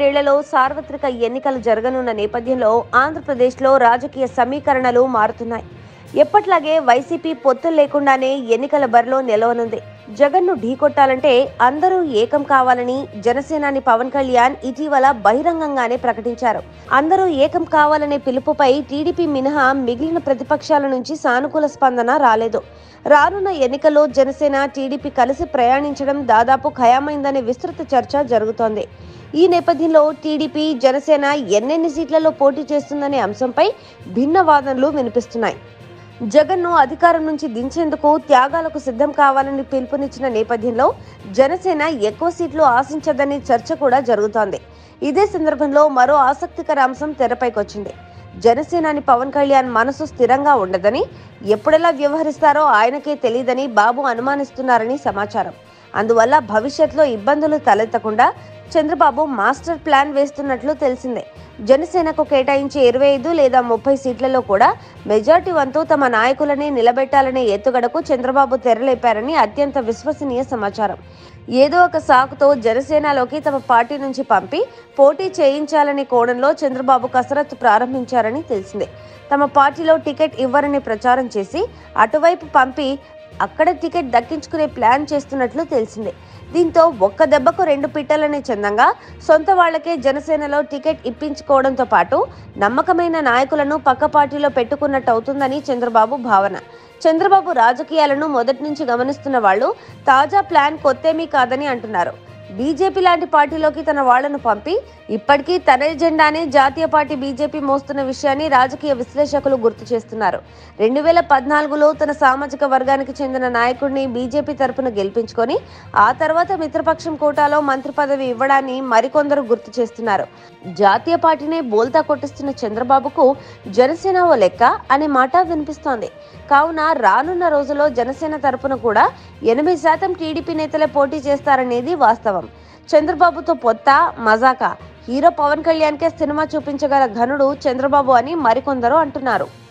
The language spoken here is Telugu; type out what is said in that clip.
రెండేళ్లలో సార్వత్రిక ఎన్నికలు జరగనున్న నేపథ్యంలో ఆంధ్రప్రదేశ్లో రాజకీయ సమీకరణలు మారుతున్నాయి ఎప్పట్లాగే వైసీపీ పొత్తులు లేకుండానే ఎన్నికల బరిలో నిలవనుంది జగన్ను ఢీకొట్టాలంటే అందరూ ఏకం కావాలని జనసేనాని పవన్ కళ్యాణ్ ఇటీవల బహిరంగంగానే ప్రకటించారు అందరూ ఏకం కావాలనే పిలుపుపై టీడీపీ మినహా మిగిలిన ప్రతిపక్షాల నుంచి సానుకూల స్పందన రాలేదు రానున్న ఎన్నికల్లో జనసేన టీడీపీ కలిసి ప్రయాణించడం దాదాపు ఖయామైందనే విస్తృత చర్చ జరుగుతోంది ఈ నేపథ్యంలో టీడీపీ జనసేన ఎన్నెన్ని సీట్లలో పోటీ చేస్తుందనే అంశంపై భిన్న వాదనలు వినిపిస్తున్నాయి జగన్ను అధికారం నుంచి దించేందుకు త్యాగాలకు సిద్ధం కావాలని పిలుపునిచ్చిన నేపథ్యంలో జనసేన ఎక్కువ సీట్లు ఆశించదని చర్చ కూడా జరుగుతోంది ఇదే సందర్భంలో మరో ఆసక్తికర అంశం తెరపైకొచ్చింది జనసేనాని పవన్ కళ్యాణ్ మనసు స్థిరంగా ఉండదని ఎప్పుడెలా వ్యవహరిస్తారో ఆయనకే తెలియదని బాబు అనుమానిస్తున్నారని సమాచారం అందువల్ల భవిష్యత్తులో ఇబ్బందులు తలెత్తకుండా చంద్రబాబు మాస్టర్ ప్లాన్ వేస్తున్నట్లు తెలిసిందే జనసేనకు కేటాయించే ఇరవై ఐదు లేదా ముప్పై సీట్లలో కూడా మెజార్టీ వంతు తమ నాయకులని నిలబెట్టాలనే ఎత్తుగడకు చంద్రబాబు తెరలేపారని అత్యంత విశ్వసనీయ సమాచారం ఏదో ఒక సాకుతో జనసేనలోకి తమ పార్టీ నుంచి పంపి పోటీ చేయించాలనే కోణంలో చంద్రబాబు కసరత్తు ప్రారంభించారని తెలిసిందే తమ పార్టీలో టికెట్ ఇవ్వరని ప్రచారం చేసి అటువైపు పంపి అక్కడ టికెట్ దక్కించుకునే ప్లాన్ చేస్తున్నట్లు తెలిసిందే దీంతో ఒక్క దెబ్బకు రెండు పిట్టలనే చందంగా సొంత వాళ్లకే జనసేనలో టికెట్ ఇప్పించుకోవడంతో పాటు నమ్మకమైన నాయకులను పక్క పార్టీలో పెట్టుకున్నట్టు అవుతుందని చంద్రబాబు భావన చంద్రబాబు రాజకీయాలను మొదటి నుంచి గమనిస్తున్న వాళ్ళు తాజా ప్లాన్ కొత్తేమీ కాదని అంటున్నారు బీజేపీ లాంటి పార్టీలోకి తన వాళ్లను పంపి ఇప్పటికీ తన ఎజెండానే జాతీయ పార్టీ బీజేపీ మోస్తున్న విషయాన్ని రాజకీయ విశ్లేషకులు గుర్తు చేస్తున్నారు రెండు వేల పద్నాలుగులో తన సామాజిక వర్గానికి చెందిన నాయకుడిని బీజేపీ తరపున గెలిపించుకొని ఆ తర్వాత మిత్రపక్షం కోటాలో మంత్రి పదవి ఇవ్వడాన్ని మరికొందరు గుర్తు చేస్తున్నారు జాతీయ పార్టీనే బోల్తా కొట్టిస్తున్న చంద్రబాబుకు జనసేన ఓ లెక్క అనే మాట వినిపిస్తోంది కావున రానున్న రోజుల్లో జనసేన తరపున కూడా ఎనభై శాతం టీడీపీ నేతలే పోటీ చేస్తారనేది వాస్తవం చంద్రబాబుతో పొత్త మజాకా హీరో పవన్ కళ్యాణ్కే సినిమా చూపించగల ఘనుడు చంద్రబాబు అని మరికొందరు అంటున్నారు